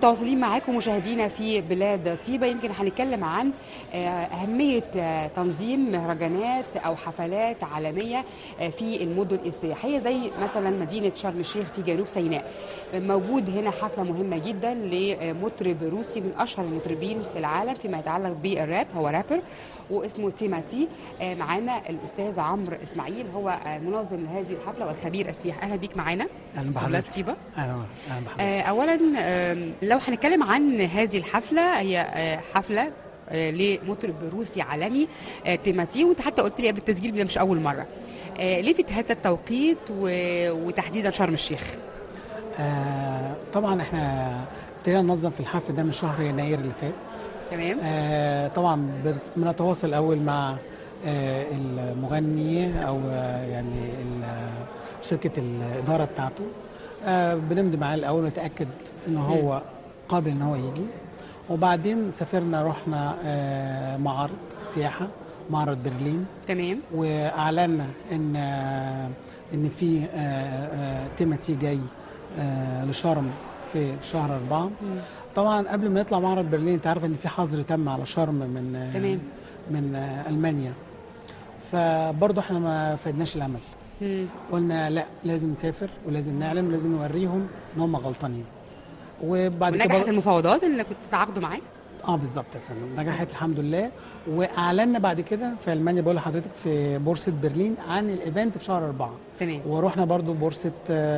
متواصلين معاكم مشاهدينا في بلاد طيبة يمكن هنتكلم عن آه، أهمية آه، تنظيم مهرجانات أو حفلات عالمية آه، في المدن السياحية زي مثلا مدينة شرم الشيخ في جنوب سيناء موجود هنا حفلة مهمة جدا لمطرب روسي من أشهر المطربين في العالم فيما يتعلق بالراب هو رابر واسمه تيماتي آه، معانا الأستاذ عمرو إسماعيل هو آه، منظم لهذه الحفلة والخبير السياحي أهلا بيك معانا اهلا في بلاد بحضرتك طيبة اهلا اهلا بحضرتك آه، اولا آم، لو هنتكلم عن هذه الحفله هي آه، حفله آه، لمطرب روسي عالمي آه، تيماتي وانت حتى قلت لي قبل التسجيل ده مش اول مره آه، ليه في هذا التوقيت و- وتحديدا شرم الشيخ آه طبعا احنا ابتدينا ننظم في الحفل ده من شهر يناير اللي فات تمام آه طبعا بن- بنتواصل الاول مع آه المغني او آه يعني ال- شركه الاداره بتاعته آه بنمضي معاه الاول ونتاكد ان هو قابل ان هو يجي وبعدين سافرنا رحنا آه معرض سياحه معرض برلين تمام واعلنا ان ان في آه، آه، تيماتي جاي آه، لشرم في شهر أربعة مم. طبعا قبل ما نطلع معرض برلين انت عارف ان في حظر تم على شرم من آه، تمام. من آه، المانيا فبرضه احنا ما فادناش الامل مم. قلنا لا لازم نسافر ولازم نعلن ولازم نوريهم ان هم غلطانين وبعد كده ونجحت المفاوضات اللي كنت تتعاقدوا معاه اه بالظبط يا فندم نجحت الحمد لله واعلنا بعد كده في المانيا بقول لحضرتك في بورصه برلين عن الايفنت في شهر أربعة تمام ورحنا برضو بورصه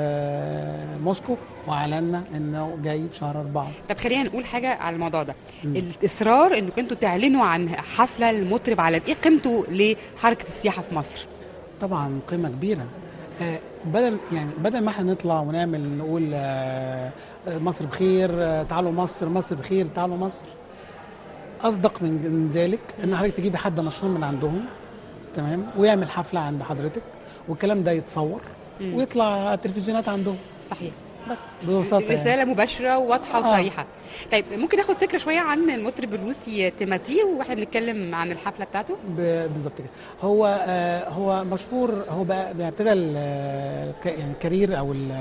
آه، موسكو واعلنا انه جاي في شهر أربعة طب خلينا نقول حاجه على الموضوع ده مم. الاصرار انكم انتوا تعلنوا عن حفله لمطرب عالمي ايه قيمته لحركه السياحه في مصر طبعا قيمه كبيره آه، بدل يعني بدل ما احنا نطلع ونعمل نقول آه، آه، مصر بخير آه، تعالوا مصر مصر بخير تعالوا مصر اصدق من من ذلك ان حضرتك تجيبي حد مشهور من عندهم تمام ويعمل حفله عند حضرتك والكلام ده يتصور مم. ويطلع على التلفزيونات عندهم صحيح بس ببساطه يعني. رساله مباشره وواضحه آه. وصريحه طيب ممكن ناخد فكره شويه عن المطرب الروسي تيماتي واحنا بنتكلم عن الحفله بتاعته ب- بالظبط كده هو آه هو مشهور هو بقى بقى ابتدى ال- ك- يعني الكارير او ال-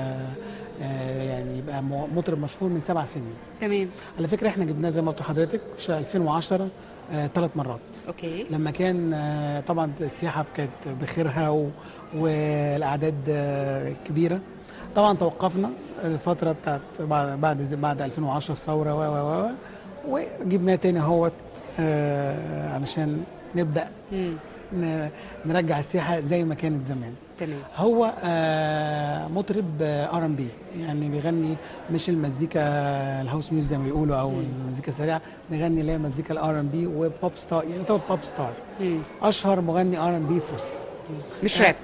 آه يعني يبقى م- مطرب مشهور من سبع سنين تمام على فكره احنا جبناه زي ما قلت لحضرتك في ش- 2010 ثلاث مرات اوكي لما كان آه طبعا السياحه كانت بخيرها و- والاعداد آه كبيره طبعا توقفنا الفتره بتاعت بعد بعد بعد 2010 الثوره و و و وجبناه تاني اهوت آه علشان نبدا مم. ن- نرجع السياحه زي ما كانت زمان تمام هو آه، مطرب ار ام بي يعني بيغني مش المزيكا الهاوس ميوزك زي ما بيقولوا او مم. المزيكا السريعه بيغني اللي هي مزيكا الار ام بي وبوب ستار يعني يعتبر بوب ستار مم. اشهر مغني ار ام بي في روسيا مش آه، راب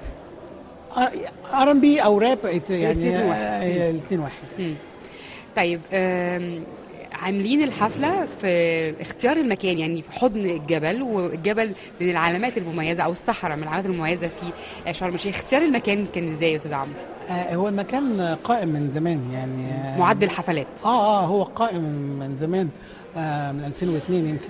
ار ام بي او راب يعني الاتنين واحد. آه، الاثنين واحد مم. طيب آم، عاملين الحفله في اختيار المكان يعني في حضن الجبل والجبل من العلامات المميزه او الصحراء من العلامات المميزه في شرم الشيخ اختيار المكان كان ازاي يا استاذ عمرو آه، هو المكان قائم من زمان يعني آه، معدل حفلات اه اه هو قائم من زمان آه من 2002 يمكن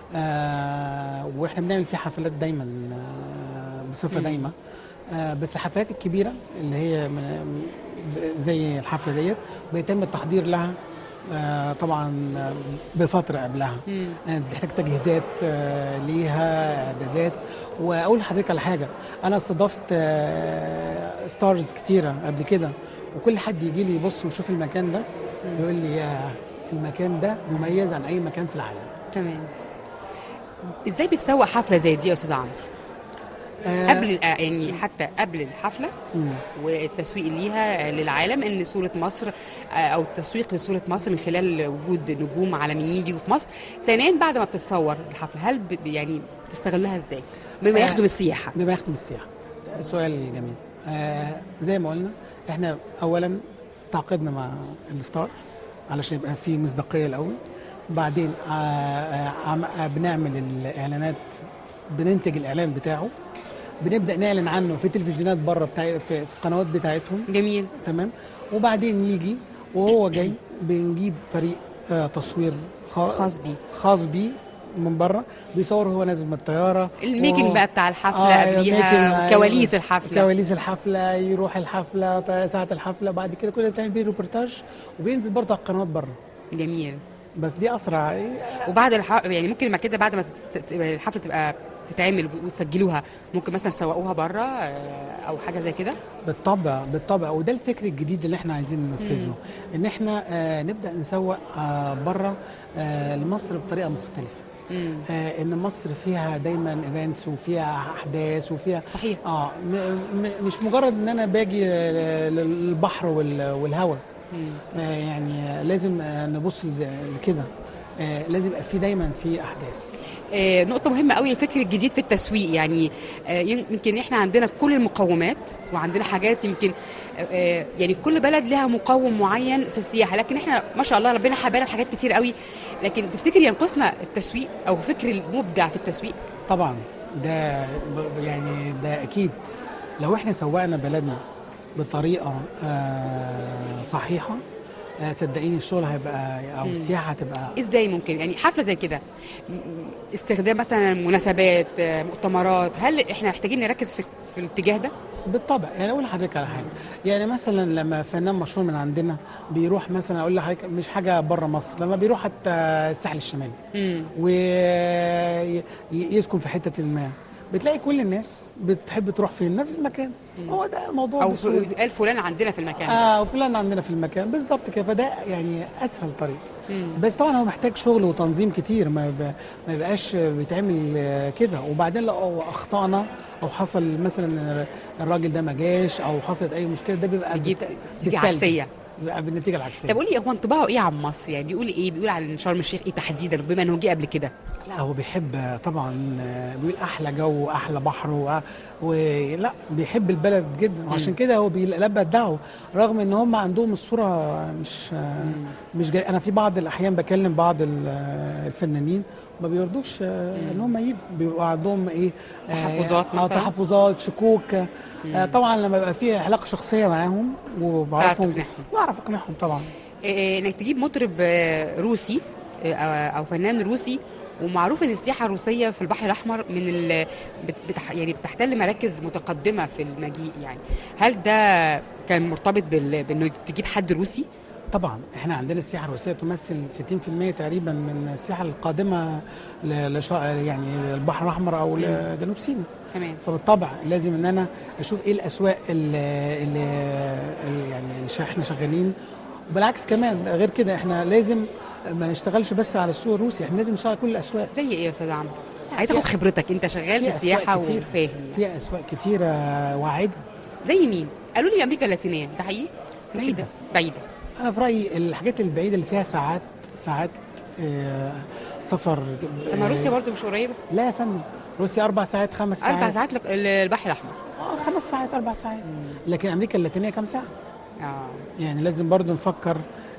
آه واحنا بنعمل فيه حفلات دايما آه بصفه مم. دايمه آه بس الحفلات الكبيره اللي هي م- زي الحفله ديت بيتم التحضير لها آه طبعا آه، بفتره قبلها مم. يعني بتحتاج تجهيزات آه، ليها اعدادات واقول لحضرتك على حاجه انا استضفت آه، ستارز كتيره قبل كده وكل حد يجي لي يبص ويشوف المكان ده يقول لي يا المكان ده مميز عن اي مكان في العالم تمام ازاي بتسوق حفله زي دي يا استاذ عمرو آه، قبل آه، يعني حتى قبل الحفله مم. والتسويق ليها للعالم ان صوره مصر آه، او التسويق لصوره مصر من خلال وجود نجوم عالميين بيجوا في مصر ثانيا بعد ما بتتصور الحفله هل ب- يعني بتستغلها ازاي بما آه، يخدم السياحه بما يخدم السياحه ده سؤال جميل آه زي ما قلنا احنا اولا تعاقدنا مع الستار علشان يبقى في مصداقيه الاول بعدين آه آه عم- آه بنعمل الاعلانات بننتج الاعلان بتاعه بنبدا نعلن عنه في تلفزيونات بره بتاع في, في القنوات بتاعتهم جميل تمام وبعدين يجي وهو جاي بنجيب فريق آه تصوير خا- خاص بيه خاص بيه من بره بيصور هو نازل من الطياره الميكنج وهو- بقى بتاع الحفله آه، قبليها ميكنج، وكواليس أيوة. الحفله كواليس الحفله يروح الحفله ط- ساعه الحفله بعد كده كل ده بتعمل بيه ريبورتاج وبينزل برضه على القنوات بره جميل بس دي اسرع وبعد الح... يعني ممكن ما كده بعد ما تت- الحفله تبقى تتعمل وتسجلوها ممكن مثلا تسوقوها بره آه، او حاجه زي كده بالطبع بالطبع وده الفكر الجديد اللي احنا عايزين ننفذه ان احنا آه نبدا نسوق آه بره آه لمصر بطريقه مختلفه امم آه ان مصر فيها دايما ايفنتس وفيها احداث وفيها صحيح اه م م مش مجرد ان انا باجي آه، للبحر وال- والهواء مم. آه يعني آه، لازم آه نبص لز- لكده آه لازم يبقى في دايما في احداث آه، نقطة مهمة قوي الفكر الجديد في التسويق يعني آه، يمكن احنا عندنا كل المقومات وعندنا حاجات يمكن آه، يعني كل بلد لها مقوم معين في السياحة لكن احنا ما شاء الله ربنا حبانا بحاجات كتير قوي لكن تفتكر ينقصنا التسويق او فكر المبدع في التسويق طبعا ده ب- يعني ده اكيد لو احنا سوقنا بلدنا بطريقه آه صحيحه آه صدقيني الشغل هيبقى او مم. السياحه هتبقى ازاي ممكن يعني حفلة زي كده م- استخدام مثلا مناسبات آه، مؤتمرات هل احنا محتاجين نركز في في الاتجاه ده؟ بالطبع يعني اقول لحضرتك على حاجه يعني مثلا لما فنان مشهور من عندنا بيروح مثلا اقول لحضرتك مش حاجه بره مصر لما بيروح حتى الساحل الشمالي امم ويسكن في حته ما بتلاقي كل الناس بتحب تروح فين نفس المكان هو ده الموضوع او بسهولة. ف- قال فلان عندنا في المكان ده اه وفلان عندنا في المكان بالظبط كده فده يعني اسهل طريق مم. بس طبعا هو محتاج شغل وتنظيم كتير ما يبقى ما يبقاش بيتعمل آه، كده وبعدين لو اخطانا او حصل مثلا الراجل ده ما جاش او حصلت اي مشكله ده بيبقى بيجيب بالت- نتيجة بالسلب. عكسية. بيبقى بالنتيجه العكسيه طب قولي هو انطباعه ايه عن مصر يعني بيقول ايه بيقول عن شرم الشيخ ايه تحديدا بما انه جه قبل كده لا هو بيحب طبعا آه، بيقول احلى جو احلى بحر و... ولا بيحب البلد جدا وعشان كده هو بيلبى الدعوه رغم ان هم عندهم الصوره مش آه، مش جاي انا في بعض الاحيان بكلم بعض ال- آه، الفنانين ما بيرضوش آه، ان هم يجوا بيبقى عندهم ايه آه، تحفظات اه مثلاً؟ تحفظات شكوك آه، طبعا لما يبقى في علاقه شخصيه معاهم وبعرفهم تقنعهم. بعرف اقنعهم طبعا إيه انك تجيب مطرب آه، روسي آه، او أو فنان روسي ومعروف ان السياحه الروسيه في البحر الاحمر من ال... بت- بتح... يعني بتحتل مراكز متقدمه في المجيء يعني هل ده كان مرتبط بال... بانه تجيب حد روسي طبعا احنا عندنا السياحه الروسيه تمثل 60% تقريبا من السياحه القادمه ل- لش... يعني البحر الاحمر او لجنوب سيناء تمام فبالطبع لازم ان انا اشوف ايه الاسواق اللي, اللي اللي يعني اللي شا- احنا شغالين وبالعكس كمان غير كده احنا لازم ما نشتغلش بس على السوق الروسي احنا لازم نشتغل على كل الاسواق زي ايه يا استاذ عمرو عايز في- اخد خبرتك انت شغال في في السياحه أسواق كتير. وفاهم يعني. فيها اسواق كتيره واعده زي مين قالوا لي امريكا اللاتينيه ده حقيقي بعيدة. كده؟ بعيده انا في رايي الحاجات البعيده اللي فيها ساعات ساعات آه، سفر طب ما آه، روسيا برضو مش قريبه لا يا فندم روسيا اربع ساعات خمس ساعات اربع ساعات لك- البحر الاحمر اه خمس ساعات اربع ساعات لكن امريكا اللاتينيه كام ساعه اه يعني لازم برضو نفكر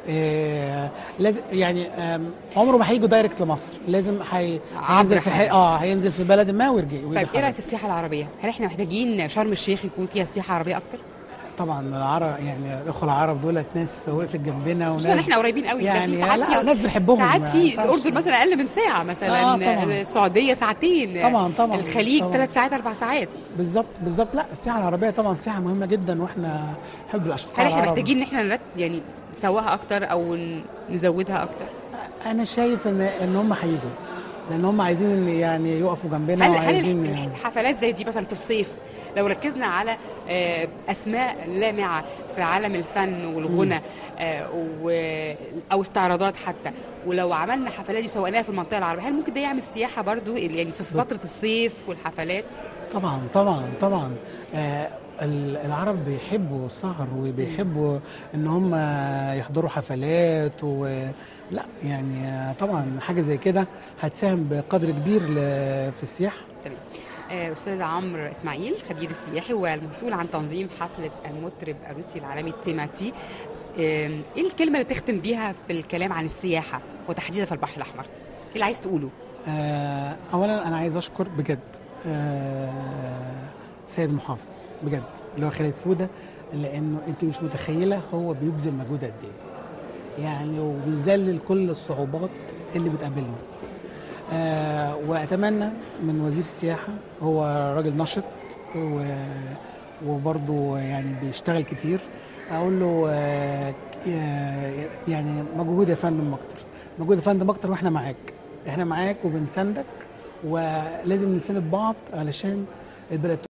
آه لازم يعني آم، عمره ما هيجوا دايركت لمصر لازم هي عبر هينزل في حي... حاجة. اه هينزل في بلد ما ويرجع طيب ويرجع ايه رايك في السياحه العربيه؟ هل احنا محتاجين شرم الشيخ يكون فيها سياحه عربيه اكتر؟ طبعا العرب يعني الاخوه العرب دولت ناس وقفت جنبنا وناس خصوصا احنا قريبين قوي يعني ده في ساعات لا في ناس بنحبهم ساعات ما في ينفعش. الاردن مثلا اقل من ساعه مثلا آه، طبعاً. السعوديه ساعتين طبعاً، طبعاً، الخليج طبعاً. ثلاث ساعات اربع ساعات بالظبط بالظبط لا السياحه العربيه طبعا سياحه مهمه جدا واحنا نحب الاشقاء هل احنا العرب. محتاجين ان احنا نرت يعني نسوقها اكتر او ن- نزودها اكتر؟ انا شايف ان ان هم هيجوا لان هم عايزين ان يعني يقفوا جنبنا هل هل وعايزين الح- الحفلات زي دي مثلا في الصيف لو ركزنا على آه، اسماء لامعه في عالم الفن والغنى آه، و- او استعراضات حتى ولو عملنا حفلات دي سوقناها في المنطقه العربيه هل ممكن ده يعمل سياحه برضو يعني في فتره الصيف والحفلات طبعا طبعا طبعا آه ال- العرب بيحبوا السهر وبيحبوا ان هم يحضروا حفلات و لا يعني آه، طبعا حاجه زي كده هتساهم بقدر كبير ل- في السياحه تمام آه، استاذ عمرو اسماعيل خبير السياحي والمسؤول عن تنظيم حفله المطرب الروسي العالمي تيماتي آم، ايه الكلمه اللي تختم بيها في الكلام عن السياحه وتحديدا في البحر الاحمر ايه اللي عايز تقوله آه اولا انا عايز اشكر بجد آه سيد المحافظ بجد اللي هو خالد فوده لانه انت مش متخيله هو بيبذل مجهود قد ايه يعني وبيذلل كل الصعوبات اللي بتقابلنا آه واتمنى من وزير السياحه هو راجل نشط و وبرضه يعني بيشتغل كتير اقول له آه، آه، يعني مجهود يا فندم اكتر مجهود يا فندم اكتر واحنا معاك احنا معاك وبنساندك ولازم نساند بعض علشان البلد